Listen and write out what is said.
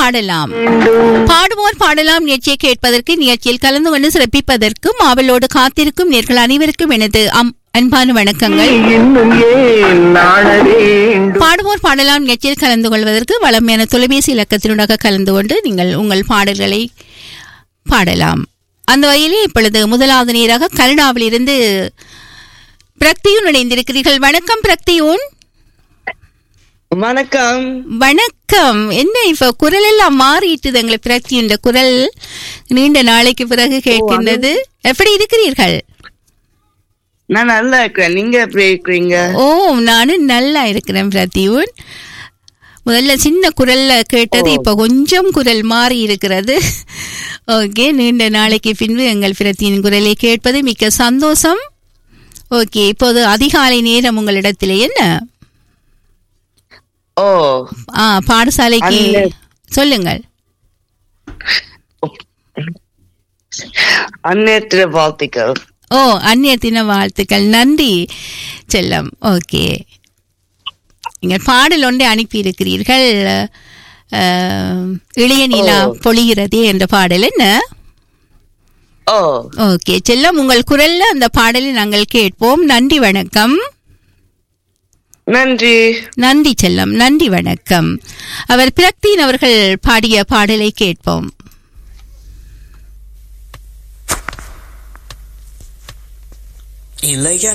பாடலாம் பாடுவோர் பாடலாம் நிகழ்ச்சியை கேட்பதற்கு நிகழ்ச்சியில் கலந்து கொண்டு சிறப்பிப்பதற்கும் ஆவலோடு காத்திருக்கும் நேர்கள் அனைவருக்கும் எனது அம்- அன்பான வணக்கங்கள் இன்னும் ஏன் நாட வேண்டும் பாடுவோர் பாடலாம் நிகழ்ச்சியில் கலந்து கொள்வதற்கு வளமையான தொலைபேசி இலக்கத்தினூடாக கலந்து கொண்டு நீங்கள் உங்கள் பாடல்களை பாடலாம் அந்த வகையிலே இப்பொழுது முதலாவது நேராக கனடாவில் இருந்து பிரக்தியூன் இணைந்திருக்கிறீர்கள் வணக்கம் பிரக்தியூன் வணக்கம் வணக்கம் என்ன இப்ப குரல் எல்லாம் மாறிட்டுது எங்களை பிரக்தி இந்த குரல் நீண்ட நாளைக்கு பிறகு கேட்கின்றது எப்படி இருக்கிறீர்கள் நான் நல்லா இருக்கிறேன் நீங்க எப்படி இருக்கிறீங்க ஓ நானும் நல்லா இருக்கிறேன் பிரத்யூன் முதல்ல சின்ன குரல்ல கேட்டது இப்ப கொஞ்சம் குரல் மாறி இருக்கிறது ஓகே நீண்ட நாளைக்கு பின்பு எங்கள் பிரத்தியின் குரலை கேட்பது மிக்க சந்தோஷம் ஓகே இப்போது அதிகாலை நேரம் உங்களிடத்திலே என்ன ஓ ஆ பாடசாலைக்கு அல்ல. சொல்லுங்கள் அந்நேற்ற வாழ்த்துக்கள் ஓ அந்நிய தின வாழ்த்துக்கள் நன்றி செல்லம் ஓகே நீங்கள் பாடல் ஒன்றை அனுப்பி இருக்கிறீர்கள் இளைய நிலா ஓ. பொழிகிறதே என்ற பாடல் என்ன ஓ ஓகே செல்லம் உங்கள் குரல்ல அந்த பாடலை நாங்கள் கேட்போம் நன்றி வணக்கம் நன்றி நன்றி செல்லம் நன்றி வணக்கம் அவர் பிரக்தீன் அவர்கள் பாடிய பாடலை கேட்போம் இளைய